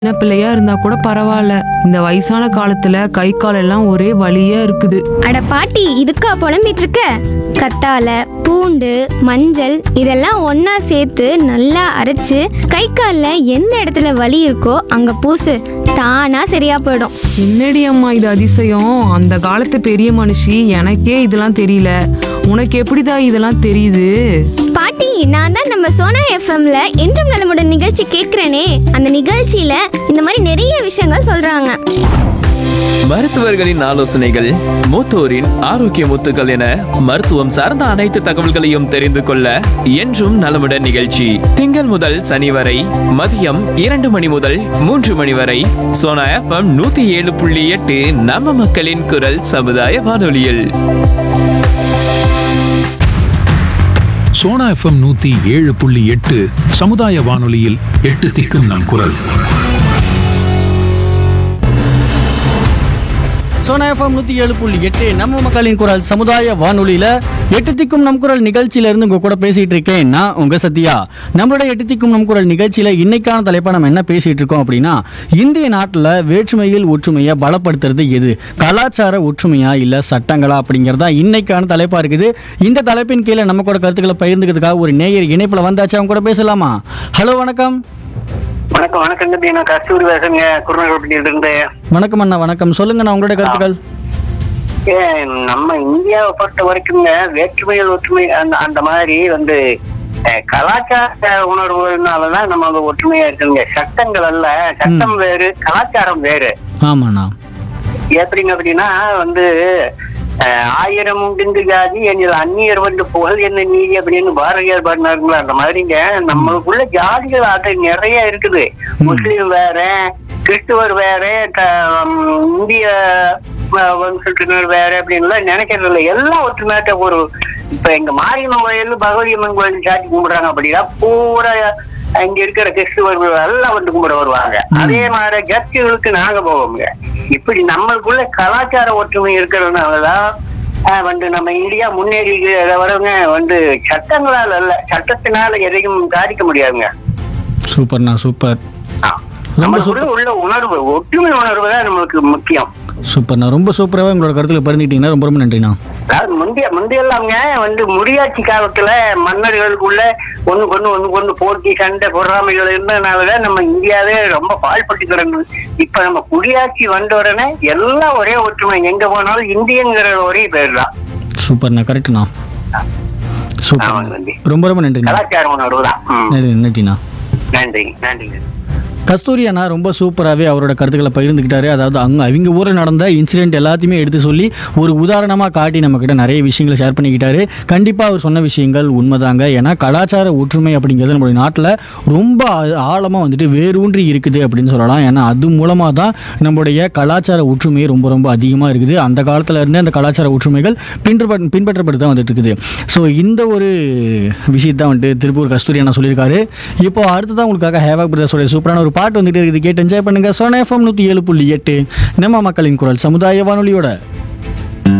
சின்ன பிள்ளையா இருந்தா கூட பரவாயில்ல இந்த வயசான காலத்துல கை கால் எல்லாம் ஒரே வலியா இருக்குது அட பாட்டி இதுக்கா புலம்பிட்டு இருக்க கத்தால பூண்டு மஞ்சள் இதெல்லாம் ஒண்ணா சேர்த்து நல்லா அரைச்சு கை காலில் எந்த இடத்துல வலி இருக்கோ அங்க பூசு தானா சரியா போயிடும் என்னடி அம்மா இது அதிசயம் அந்த காலத்து பெரிய மனுஷி எனக்கே இதெல்லாம் தெரியல உனக்கு எப்படிதான் இதெல்லாம் தெரியுது பாட்டி நான் தான் நம்ம சோனா எஃப்எம்ல என்றும் நலமுடன் நிகழ்ச்சி கேட்கிறேனே அந்த நிகழ்ச்சியில இந்த மாதிரி நிறைய விஷயங்கள் சொல்றாங்க மருத்துவர்களின் ஆலோசனைகள் மூத்தோரின் ஆரோக்கிய முத்துக்கள் என மருத்துவம் சார்ந்த அனைத்து தகவல்களையும் தெரிந்து கொள்ள என்றும் நலமுடன் நிகழ்ச்சி திங்கள் முதல் சனி வரை மதியம் இரண்டு மணி முதல் மூன்று மணி வரை சோனா எஃப்எம் நூத்தி ஏழு புள்ளி எட்டு நம்ம மக்களின் குரல் சமுதாய வானொலியில் சோனா எஃப்எம் நூத்தி ஏழு புள்ளி எட்டு சமுதாய வானொலியில் எட்டு திக்கும் நம் குரல் சோனா எஃப்எம் நூற்றி ஏழு புள்ளி எட்டு நம்ம மக்களின் குரல் சமுதாய வானொலியில் எட்டு திக்கும் நம் குரல் நிகழ்ச்சியில இருந்து உங்க கூட பேசிட்டு இருக்கேன் நான் உங்க சத்யா நம்மளோட எட்டு திக்கும் நம் குரல் நிகழ்ச்சியில இன்னைக்கான தலைப்பா நம்ம என்ன பேசிட்டு இருக்கோம் அப்படின்னா இந்திய நாட்டில் வேற்றுமையில் ஒற்றுமையை பலப்படுத்துறது எது கலாச்சார ஒற்றுமையா இல்ல சட்டங்களா அப்படிங்கறதா இன்னைக்கான தலைப்பா இருக்குது இந்த தலைப்பின் கீழே நம்ம கூட கருத்துக்களை பகிர்ந்துக்கிறதுக்காக ஒரு நேயர் இணைப்புல வந்தாச்சு அவங்க கூட பேசலாமா ஹலோ வணக்கம் வணக்கம் வணக்கம் தம்பி நான் கஸ்தூரி பேசுறேங்க குருநகர்பட்டியில இருந்து வணக்கம் அண்ணா வணக்கம் சொல்லுங்க நான் உங்களோட கருத்துக்கள் ஏ, நம்ம இந்தியாவை பொறுத்த வரைக்குங்க வேற்றுமைகள் ஒற்றுமை அந்த அந்த மாதிரி வந்து அஹ், கலாச்சார உணர்வுனாலதான் நம்ம வந்து ஒற்றுமையா இருக்குங்க சட்டங்கள் அல்ல சட்டம் வேறு கலாச்சாரம் வேறு ஆமாண்ணா எப்படிங்க அப்படின்னா வந்து அஹ், ஆயிரம் உண்டு ஜாதி என்னில் அந்நியர் வந்து புகழ் என்ன நீதி அப்படின்னு பாரதியார் பாடினாருங்களா அந்த மாதிரிங்க நம்மளுக்குள்ள ஜாதிகள் அது நிறைய இருக்குது முஸ்லீம் வேற கிறிஸ்துவர் வேற க- உம், இந்திய அஹ், வம்சத்தினர் வேற அப்படின்லாம் நினைக்கிறது இல்லை எல்லாம் ஒற்றுமையாட்ட ஒரு இப்ப எங்க மாரியம்மன் கோயில் பகவதி அம்மன் கோயில் சாட்சி கும்பிடுறாங்க அப்படின்னா பூரா இங்க இருக்கிற கிறிஸ்துவர்கள் எல்லாம் வந்து கும்பிட வருவாங்க அதே மாதிரி சர்ச்சுகளுக்கு நாங்க போவோங்க இப்படி நம்மளுக்குள்ள கலாச்சார ஒற்றுமை இருக்கிறதுனாலதான் ஆஹ், வந்து நம்ம இந்தியா முன்னேறி வரவங்க வந்து சட்டங்களால் அல்ல சட்டத்தினால எதையும் சாதிக்க முடியாதுங்க சூப்பர்ண்ணா சூப்பர் ஆ. நம்மளுக்குள்ள உள்ள உணர்வு ஒற்றுமை உணர்வு தான் நம்மளுக்கு முக்கியம் சூப்பர்ண்ணா ரொம்ப சூப்பராகவே உங்களோட கருத்துல பகிர்ந்துக்கிட்டீங்கன்னா ரொம்ப ரொம்ப நன்றிண்ணா அதாவது முந்தைய முந்தையெல்லாம்ங்க வந்து முடியாட்சி காலத்துல மன்னர்களுக்குள்ள ஒண்ணு கொண்டு ஒண்ணு கொண்டு போட்டி சண்டை பொறாமைகள் இருந்ததுனாலதான் நம்ம இந்தியாவே ரொம்ப பாழ்பட்டு கிடந்தது இப்ப நம்ம குடியாட்சி வந்த உடனே எல்லாம் ஒரே ஒற்றுமை எங்க போனாலும் இந்தியங்கிற ஒரே பேர் தான் சூப்பர்ண்ணா கரெக்டுண்ணா சூப்பர் ஆமாங்க தம்பி. ரொம்ப ரொம்ப நன்றிண்ணா கலாச்சார உணர்வு தான் ம். நன்றி நன்றிண்ணா நன்றி நன்றிங்க கஸ்தூரி அண்ணா ரொம்ப சூப்பராகவே அவரோட கருத்துக்களை பகிர்ந்துக்கிட்டாரு அதாவது அங்கே அவங்க ஊரில் நடந்த இன்சிடென்ட் எல்லாத்தையுமே எடுத்து சொல்லி ஒரு உதாரணமாக காட்டி நம்மக்கிட்ட நிறைய விஷயங்களை ஷேர் பண்ணிக்கிட்டாரு கண்டிப்பாக அவர் சொன்ன விஷயங்கள் உண்மைதாங்க ஏன்னா கலாச்சார ஒற்றுமை அப்படிங்கிறது நம்மளுடைய நாட்டில் ரொம்ப ஆழமாக வந்துட்டு வேரூன்றி இருக்குது அப்படின்னு சொல்லலாம் ஏன்னா அது மூலமாக தான் நம்மளுடைய கலாச்சார ஒற்றுமை ரொம்ப ரொம்ப அதிகமாக இருக்குது அந்த காலத்துல இருந்தே அந்த கலாச்சார ஒற்றுமைகள் பின்பற்ற பின்பற்றப்பட்டு தான் வந்துட்டு இருக்குது ஸோ இந்த ஒரு விஷயத்தை வந்துட்டு திருப்பூர் கஸ்தூரி அண்ணா சொல்லியிருக்காரு இப்போ அடுத்ததான் உங்களுக்காக ஹேவாக் பிரதர்ஸோட சூப்பரான ஒரு பாட்டு வந்துட்டு இருக்குது கேட்டு என்ஜாய் பண்ணுங்க சோனா எஃப்எம் நூற்றி ஏழு புள்ளி எட்டு நம்ம மக்களின் குரல் சமுதாய வானொலியோட